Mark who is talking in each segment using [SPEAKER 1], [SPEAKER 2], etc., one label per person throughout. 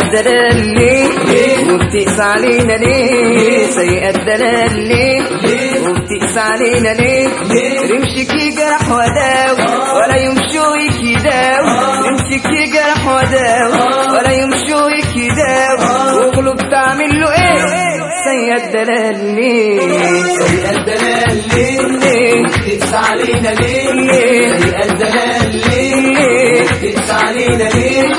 [SPEAKER 1] الدلال ليه وبتقسى علينا ليه سيء الدلال ليه وبتقسى علينا ليه رمشك يجرح وداوي ولا يمشوك يداوي رمشك يجرح وداوي ولا يمشوك يداوي وقلوب تعمل له ايه سيء الدلال ليه
[SPEAKER 2] سيء الدلال ليه
[SPEAKER 1] ليه
[SPEAKER 2] تقسى علينا ليه
[SPEAKER 1] ليه
[SPEAKER 2] سيء الدلال ليه
[SPEAKER 1] ليه
[SPEAKER 2] تقسى علينا ليه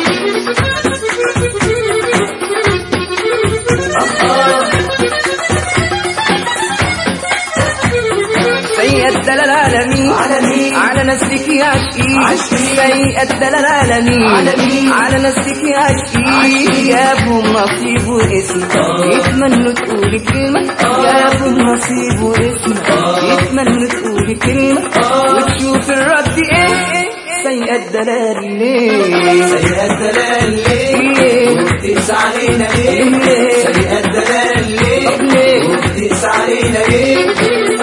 [SPEAKER 1] سيء الدلال عالمي
[SPEAKER 2] على مين؟
[SPEAKER 1] على نسلك يا عشقي
[SPEAKER 2] عشقي.
[SPEAKER 1] سيء الدلال عالمي
[SPEAKER 2] على مين؟
[SPEAKER 1] على نسلك يا عشقي
[SPEAKER 2] عشقي.
[SPEAKER 1] يا ابو نصيب واسم يتمنوا تقولي كلمة يا ابو نصيب واسم يتمنوا تقولي كلمة وتشوف الرد ايه سيء الدلال ليه
[SPEAKER 2] سيء الدلال ليه
[SPEAKER 1] ليه
[SPEAKER 2] تقسى علينا ليه
[SPEAKER 1] ليه؟
[SPEAKER 2] سيء الدلال ليه
[SPEAKER 1] ليه
[SPEAKER 2] تقسى علينا ليه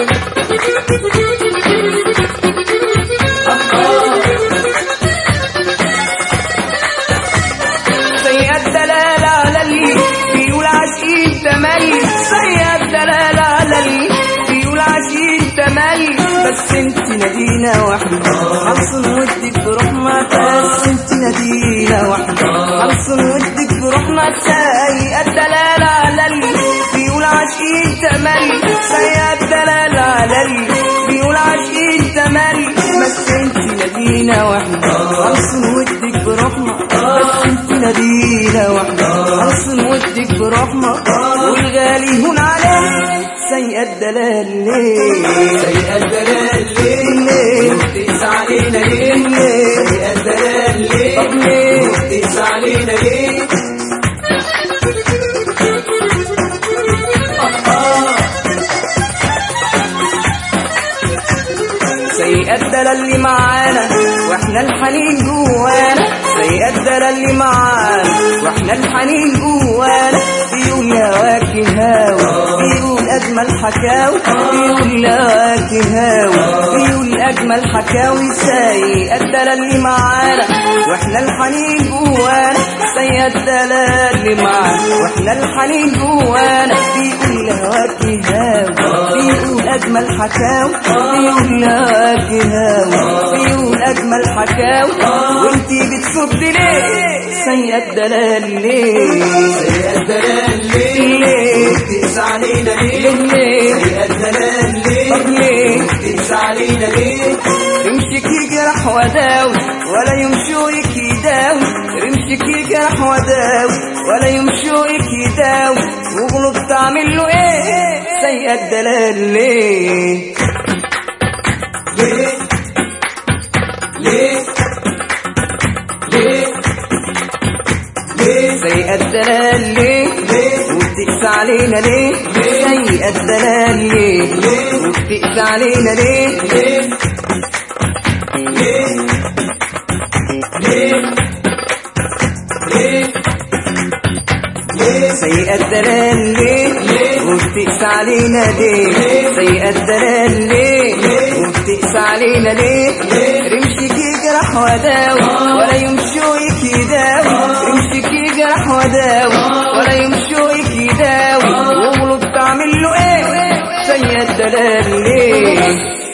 [SPEAKER 1] سيء الدلال على اللي بيقول عاشقين تملي سيء الدلال على اللي بيقول عاشقين تملي بس انت نادينا واحدة خلصن ودك بروحنا بس انت نادينا واحدة خلصن ودك بروحنا سيء الدلال على اللي بيقول عاشقين تملي سيء الدلال على اللي بيقول عاشقين تملي بس انت نادينا واحدة خلصن ودك بروحنا بس انت نادينا واحدة خلصن ودك بروحنا والغالي هون عليك سيء الدلال ليه
[SPEAKER 2] سيء الدلال ليه
[SPEAKER 1] ليه
[SPEAKER 2] تقسى علينا ليه
[SPEAKER 1] ليه
[SPEAKER 2] سيء الدلال ليه
[SPEAKER 1] طب ليه
[SPEAKER 2] تقسى علينا ليه
[SPEAKER 1] سيء الدلال اللي معانا واحنا الحنين جوانا سيء الدلال اللي معانا واحنا الحنين جوانا بيقول يا واكي هاوي بيقول اجمل حكاوي بيقول يا واكي هاوي بيقول اجمل حكاوي سيء الدلال اللي معانا واحنا الحنين جوانا سيء الدلال اللي معانا واحنا الحنين جوانا بيقول يا واكي هاوي بيقول اجمل حكاوي بيقول يا واكي هاوي بيقول اجمل حكاوي وانتي بتصد ليه سيء الدلال ليه
[SPEAKER 2] سيء الدلال ليه
[SPEAKER 1] ليه
[SPEAKER 2] تقسى علينا ليه
[SPEAKER 1] ليه
[SPEAKER 2] سيء الدلال ليه
[SPEAKER 1] طب ليه
[SPEAKER 2] تقسى علينا ليه
[SPEAKER 1] رمشك يجرح وداوي ولا يمشوك يداوي رمشك يجرح وداوي ولا يمشوك يداوي وغلط تعمل له ايه سيء الدلال ليه
[SPEAKER 2] ليه ليه ليه ليه
[SPEAKER 1] سيء الدلال ليه
[SPEAKER 2] ليه
[SPEAKER 1] وبتقسى علينا ليه سيء الدلال ليه وبتقسى علينا ليه
[SPEAKER 2] ليه ليه ليه ليه ليه
[SPEAKER 1] سيء الدلال ليه وبتقسى علينا ليه سيء الدلال ليه وبتقسى علينا ليه رمشك يجرح وداوي ولا يمشوك يداوي رمشك يجرح وداوي ولا يمشوك يداوي وغلط تعمل له ايه سيء الدلال ليه